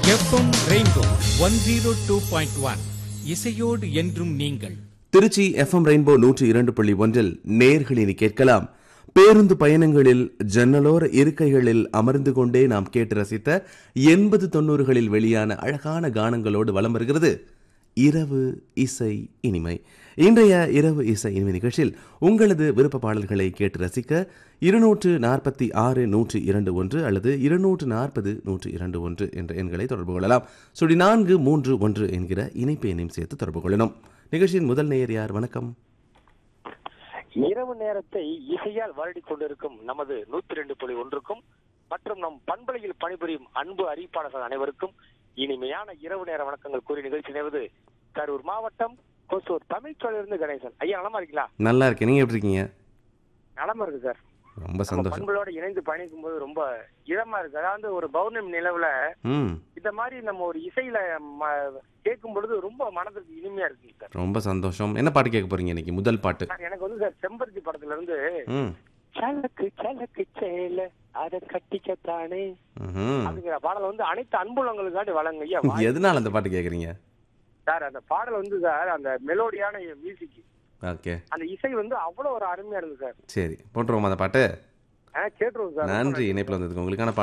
FM rainbow one zero two point one இசையோடு என்றும் நீங்கள் திருச்சி எஃப்எம் ரெயின்போ நூற்றி இரண்டு புள்ளி ஒன்றில் நேர்களினி கேட்கலாம் பேருந்து பயணங்களில் ஜன்னலோர இருக்கைகளில் அமர்ந்து கொண்டே நாம் கேட்டு ரசித்த எண்பது தொண்ணூறுகளில் வெளியான அழகான கானங்களோடு வலம் வருகிறது இரவு இசை இனிமை இன்றைய இரவு இசை இனிமை நிகழ்ச்சியில் உங்களது விருப்ப பாடல்களை கேட்டு ரசிக்க இருநூற்று நாற்பத்தி ஆறு நூற்றி இரண்டு ஒன்று அல்லது இருநூற்று நாற்பது நூற்றி இரண்டு ஒன்று என்ற எண்களை தொடர்பு கொள்ளலாம் சுடி நான்கு மூன்று ஒன்று என்கிற இணைப்பு எண்ணையும் சேர்த்து தொடர்பு கொள்ளணும் நிகழ்ச்சியின் முதல் நேயர் யார் வணக்கம் இரவு நேரத்தை இசையால் வருடிக் கொண்டிருக்கும் நமது நூத்தி ரெண்டு புள்ளி ஒன்றுக்கும் மற்றும் நம் பண்பலையில் பணிபுரியும் அன்பு அறிவிப்பாளர்கள் அனைவருக்கும் இனிமையான இரவு நேர வணக்கங்கள் கூறி நிகழ்ச்சி நேவது கரூர் மாவட்டம் கொசூர் தமிழ்ச்சோழிலிருந்து கணேசன் ஐயா நலமா இருக்கீங்களா நல்லா இருக்கேன் நீங்க எப்படி இருக்கீங்க நலமா இருக்கு சார் ரொம்ப நம்ம சந்தோஷம் பண்புகளோட இணைந்து பயணிக்கும் போது ரொம்ப இதமா இருக்கு அதாவது ஒரு பௌர்ணமி நிலவுல ம் இந்த மாதிரி நம்ம ஒரு இசையில ம- கேட்கும் பொழுது ரொம்ப மனதுக்கு இனிமையா இருக்கு சார் ரொம்ப சந்தோஷம் என்ன பாட்டு கேட்க போறீங்க இன்னைக்கு முதல் பாட்டு சார், எனக்கு வந்து சார் செம்பருத்தி படத்துல இருந்து ம் சலக்கு சலக்கு சேல அத கட்டிக்கத்தானே ம்ஹும். அப்படிங்கிற பாடல் வந்து அனைத்து அன்புள்ளங்களுக்காண்டி வழங்க ஐயா வாய்- எதனால அந்த பாட்டு கேக்குறீங்க சார் அந்த பாடல் வந்து சார் அந்த மெலோடியான மியூசிக் ஓகே அந்த இசை வந்து அவ்வளவு ஒரு அருமையா இருக்கு சார் சரி போட்டுருவோமா அந்த பாட்டு ஆ, கேட்டுருவோம் சார் ரொம்ப நன்றி இணைப்பில் வந்ததுக்கு உங்களுக்கான